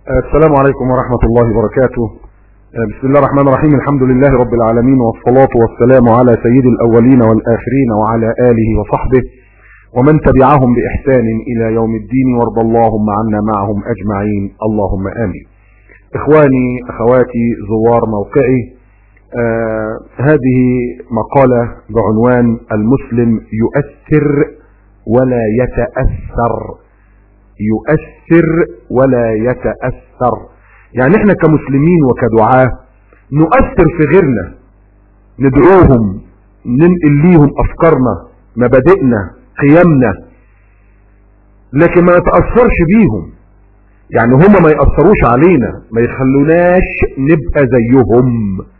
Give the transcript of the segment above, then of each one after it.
السلام عليكم ورحمة الله وبركاته بسم الله الرحمن الرحيم الحمد لله رب العالمين والصلاة والسلام على سيد الأولين والآخرين وعلى آله وصحبه ومن تبعهم بإحسان إلى يوم الدين وارض اللهم عنا معهم أجمعين اللهم آمين إخواني أخواتي زوار موقعي آه هذه مقالة بعنوان المسلم يؤثر ولا يتأثر يؤثر ولا يتأثر يعني احنا كمسلمين وكدعاة نؤثر في غيرنا ندعوهم ننقل ليهم افكارنا مبادئنا قيمنا لكن ما نتأثرش بيهم يعني هما ما يأثروش علينا ما يخلوناش نبقى زيهم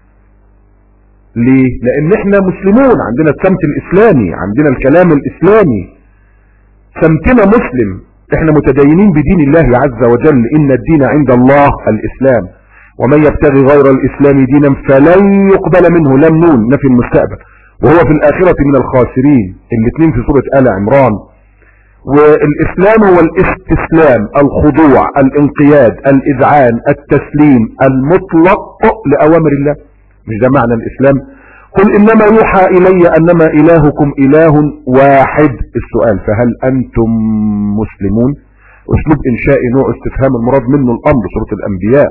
ليه لان احنا مسلمون عندنا السمت الاسلامي عندنا الكلام الاسلامي سمتنا مسلم احنا متدينين بدين الله عز وجل ان الدين عند الله الاسلام ومن يبتغي غير الاسلام دينا فلن يقبل منه لم نون نفي المستقبل وهو في الاخرة من الخاسرين الاثنين في سورة آل عمران والاسلام هو الاستسلام الخضوع الانقياد الاذعان التسليم المطلق لاوامر الله مش ده معنى الاسلام قل انما يوحى الي انما الهكم اله واحد السؤال فهل انتم مسلمون اسلوب انشائي نوع استفهام المراد منه الامر سورة الانبياء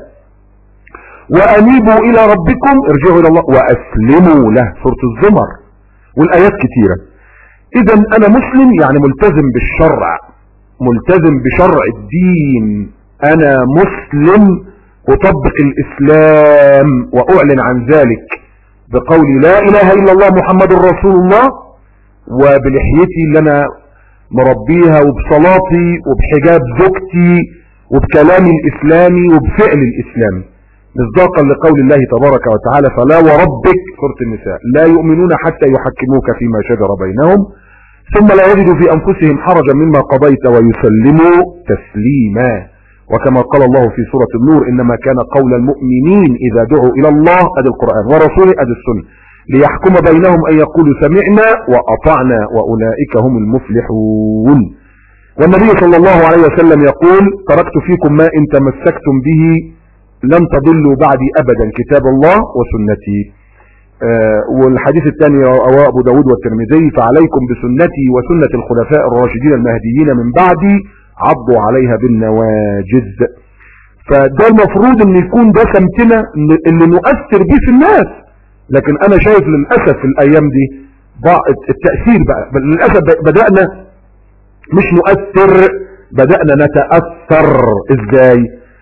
وانيبوا الى ربكم ارجعوا الى الله واسلموا له سورة الزمر والايات كتيرة اذا انا مسلم يعني ملتزم بالشرع ملتزم بشرع الدين انا مسلم اطبق الاسلام واعلن عن ذلك بقولي لا اله الا الله محمد رسول الله وبلحيتي اللي انا مربيها وبصلاتي وبحجاب زوجتي وبكلامي الاسلامي وبفعل الاسلامي مصداقا لقول الله تبارك وتعالى فلا وربك سورة النساء لا يؤمنون حتى يحكموك فيما شجر بينهم ثم لا يجدوا في انفسهم حرجا مما قضيت ويسلموا تسليما وكما قال الله في سورة النور إنما كان قول المؤمنين إذا دعوا إلى الله أدي القرآن ورسوله أدي السنة ليحكم بينهم أن يقولوا سمعنا وأطعنا وأولئك هم المفلحون والنبي صلى الله عليه وسلم يقول تركت فيكم ما إن تمسكتم به لن تضلوا بعدي أبدا كتاب الله وسنتي آه والحديث الثاني رواه أبو داود والترمذي فعليكم بسنتي وسنة الخلفاء الراشدين المهديين من بعدي عضوا عليها بالنواجذ فده المفروض ان يكون ده سمتنا اللي نؤثر بيه في الناس لكن انا شايف للأسف في الايام دي التأثير بقى للأسف بدأنا مش نؤثر بدأنا نتأثر ازاي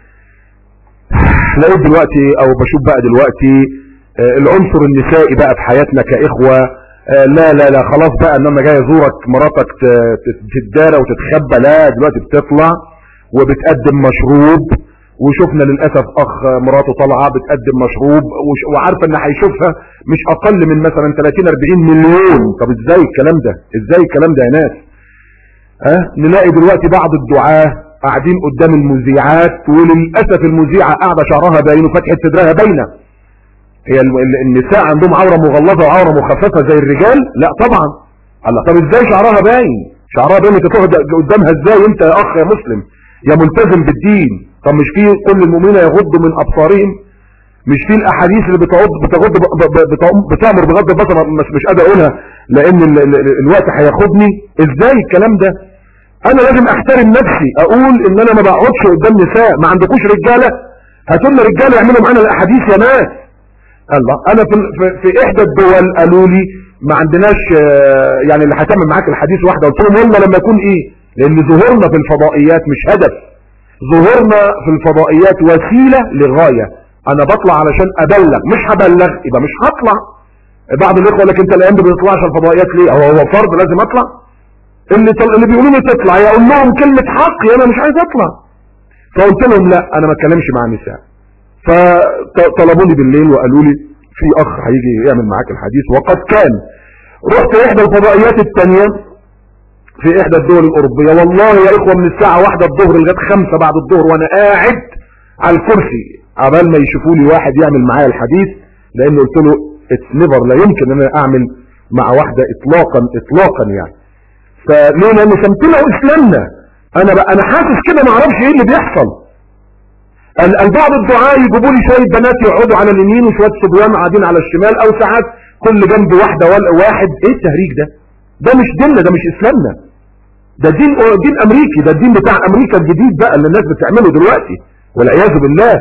لقيت دلوقتي او بشوف بقى دلوقتي العنصر النسائي بقى في حياتنا كاخوة لا لا لا خلاص بقى ان انا جاي ازورك مراتك تتدارى وتتخبى لا دلوقتي بتطلع وبتقدم مشروب وشفنا للاسف اخ مراته طالعه بتقدم مشروب وعارفه ان هيشوفها مش اقل من مثلا 30 40 مليون طب ازاي الكلام ده ازاي الكلام ده يا ناس ها أه؟ نلاقي دلوقتي بعض الدعاه قاعدين قدام المذيعات وللاسف المذيعه قاعده شعرها باين وفتحه صدرها باينه هي النساء عندهم عورة مغلظة وعورة مخففة زي الرجال لا طبعا الله طب ازاي شعرها باين شعرها باين انت تقعد قدامها ازاي انت يا اخ يا مسلم يا ملتزم بالدين طب مش في كل المؤمنين يغضوا من ابصارهم مش في الاحاديث اللي بتغض بتغض بتامر بغض البصر مش مش قادر اقولها لان ال ال الوقت هياخدني ازاي الكلام ده انا لازم احترم نفسي اقول ان انا ما بقعدش قدام نساء ما عندكوش رجاله هاتوا لنا رجاله يعملوا معانا الاحاديث يا ناس الله انا في, في, في احدى الدول قالوا لي ما عندناش يعني اللي هتعمل معاك الحديث واحده قلت لهم والله لما يكون ايه لان ظهورنا في الفضائيات مش هدف ظهورنا في الفضائيات وسيله لغايه انا بطلع علشان ابلغ مش هبلغ يبقى مش هطلع بعض الاخوه لك انت الايام دي ما بتطلعش الفضائيات ليه هو هو فرض لازم اطلع اللي طل... اللي بيقولوا لي تطلع يقول لهم كلمه حق يا انا مش عايز اطلع فقلت لهم لا انا ما اتكلمش مع النساء فطلبوني بالليل وقالوا لي في اخ هيجي يعمل معاك الحديث وقد كان رحت احدى الفضائيات التانية في احدى الدول الاوروبية والله يا اخوة من الساعة واحدة الظهر لغاية خمسة بعد الظهر وانا قاعد على الكرسي عبال ما يشوفوا لي واحد يعمل معايا الحديث لان قلت له اتس نيفر لا يمكن ان انا اعمل مع واحدة اطلاقا اطلاقا يعني فليه لان سمتنا واسلامنا انا بقى انا حاسس كده ما اعرفش ايه اللي بيحصل ال- البعض الدعاء يجيبوا لي شويه بنات يقعدوا على اليمين وشويه صبيان قاعدين على الشمال او ساعات كل جنب واحده ولا واحد ايه التهريج ده ده مش ديننا ده مش اسلامنا ده دين دين امريكي ده الدين بتاع امريكا الجديد بقى اللي الناس بتعمله دلوقتي والعياذ بالله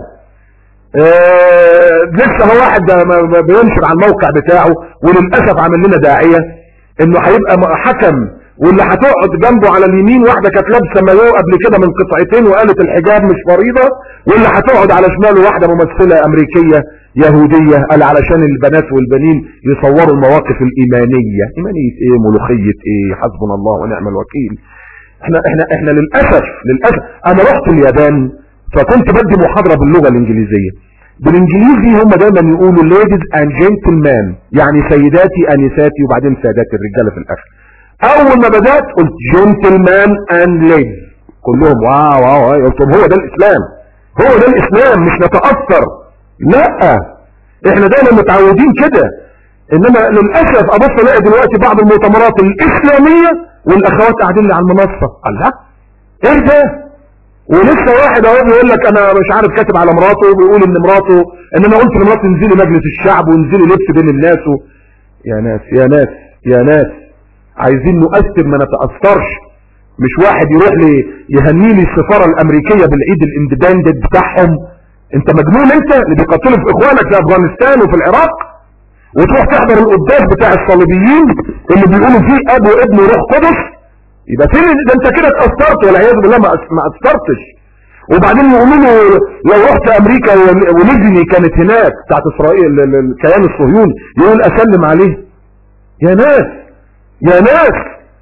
آه لسه هو واحد ده ما- ما بينشر على الموقع بتاعه وللاسف عامل لنا داعيه انه هيبقى م- حكم واللي هتقعد جنبه على اليمين واحده كانت لابسه مايو قبل كده من قطعتين وقالت الحجاب مش فريضه واللي هتقعد على شماله واحده ممثله امريكيه يهوديه قال علشان البنات والبنين يصوروا المواقف الايمانيه ايمانيه ايه ملوخيه ايه حسبنا الله ونعم الوكيل احنا احنا احنا للاسف للاسف انا رحت اليابان فكنت بدي محاضره باللغه الانجليزيه بالانجليزي هم دايما يقولوا ladies and gentlemen يعني سيداتي انساتي وبعدين ساداتي الرجاله في الاخر اول ما بدات قلت gentlemen and ladies كلهم واو واو واو. قلت لهم هو ده الاسلام هو ده الاسلام مش نتاثر لا احنا دايما متعودين كده انما للاسف ابص الاقي دلوقتي بعض المؤتمرات الاسلاميه والاخوات قاعدين لي على المنصه الله ايه ده ولسه واحد اهو بيقول لك انا مش عارف كاتب على مراته وبيقول ان مراته ان انا قلت لمراتي انزلي مجلس الشعب وانزلي لبس بين الناس و... يا ناس يا ناس يا ناس عايزين نؤثر ما نتاثرش مش واحد يروح لي يهني لي السفاره الامريكيه بالعيد الاندبندنت بتاعهم انت مجنون انت اللي بيقاتلوا في اخوانك في افغانستان وفي العراق وتروح تحضر القداس بتاع الصليبيين اللي بيقولوا فيه اب وابن وروح قدس يبقى فين ده انت كده اتاثرت والعياذ بالله ما أس- ما اثرتش وبعدين يقولوا له لو رحت امريكا ول- وليزني كانت هناك بتاعت اسرائيل ال- ال- الكيان الصهيوني يقول اسلم عليه يا ناس يا ناس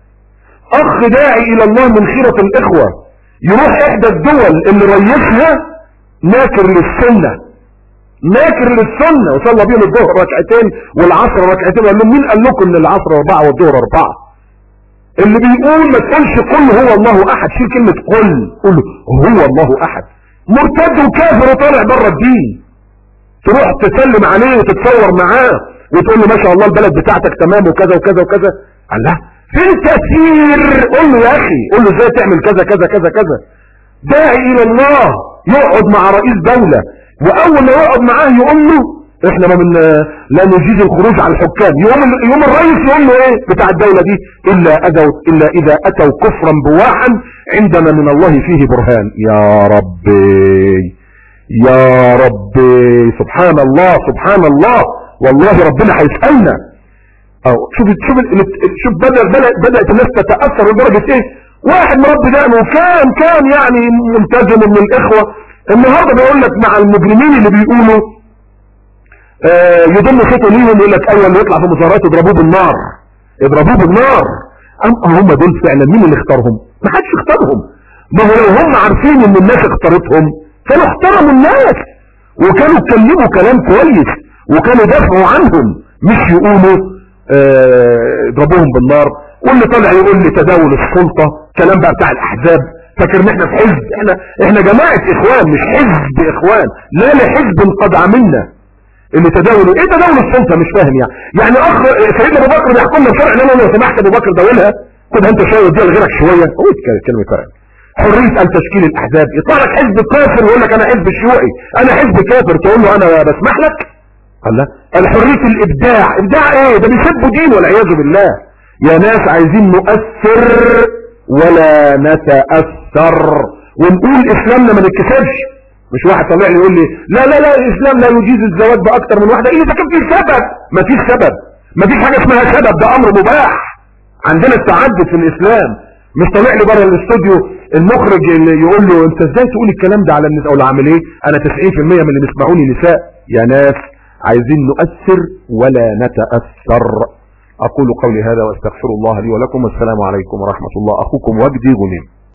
اخ داعي الى الله من خيرة الاخوة يروح احدى الدول اللي ريسها ناكر للسنة ناكر للسنة وصلى بيهم الظهر ركعتين والعصر ركعتين وقال لهم مين قال لكم ان العصر اربعة والظهر اربعة اللي بيقول ما تقولش قل هو الله احد شيل كلمة قل قل هو الله احد مرتد وكافر وطالع بره الدين تروح تسلم عليه وتتصور معاه وتقول له ما شاء الله البلد بتاعتك تمام وكذا وكذا وكذا الله فين كثير قول له يا اخي قول له ازاي تعمل كذا كذا كذا كذا داعي الى الله يقعد مع رئيس دولة واول ما يقعد معاه يقول له احنا ما من لا نجيز الخروج على الحكام يوم يوم الرئيس يقول له ايه بتاع الدولة دي الا اتوا الا اذا اتوا كفرا بواحا عندنا من الله فيه برهان يا ربي يا ربي سبحان الله سبحان الله والله ربنا هيسألنا أو شوف شوف شوف بدأ بدأ بدأت الناس تتأثر لدرجة ايه واحد مربي دقنه كان كان يعني ملتزم من الإخوة النهارده بيقول لك مع المجرمين اللي بيقولوا آه يضم صوته ليهم يقول لك ايوه اللي يطلع في مظاهرات يضربوه بالنار يضربوه بالنار أم هم دول فعلا مين اللي اختارهم ما حدش اختارهم ما هو لو هم عارفين ان الناس اختارتهم كانوا احترموا الناس وكانوا اتكلموا كلام كويس وكانوا دافعوا عنهم مش يقولوا اه اضربوهم بالنار واللي طالع يقول لي تداول السلطة كلام بقى بتاع الاحزاب فاكر ان احنا في حزب احنا احنا جماعة اخوان مش حزب اخوان لا لحزب قد عملنا اللي تداولوا ايه تداول السلطة مش فاهم يعني يعني اخ سيدنا ابو بكر بيحكم لنا شرع لنا لو سمحت ابو بكر داولها خدها انت شويه وديها لغيرك شويه هو كلمه فرق حرية ان تشكيل الاحزاب يطلع لك حزب كافر ويقول لك انا حزب شيوعي انا حزب كافر تقول له انا بسمح لك الله الحرية الابداع ابداع ايه ده بيسبوا دين والعياذ بالله يا ناس عايزين نؤثر ولا نتأثر ونقول اسلامنا ما نتكسبش مش واحد طالع لي يقول لي لا لا لا الاسلام لا يجيز الزواج باكتر من واحده ايه اذا كان في سبب ما فيش سبب ما فيش حاجه اسمها سبب ده امر مباح عندنا التعدد في الاسلام مش طالع لي بره الاستوديو المخرج اللي يقول له انت ازاي تقول الكلام ده على النساء ولا عامل ايه انا 90% من اللي بيسمعوني نساء يا ناس عايزين نؤثر ولا نتاثر اقول قولي هذا واستغفر الله لي ولكم والسلام عليكم ورحمه الله اخوكم وجدي غنيم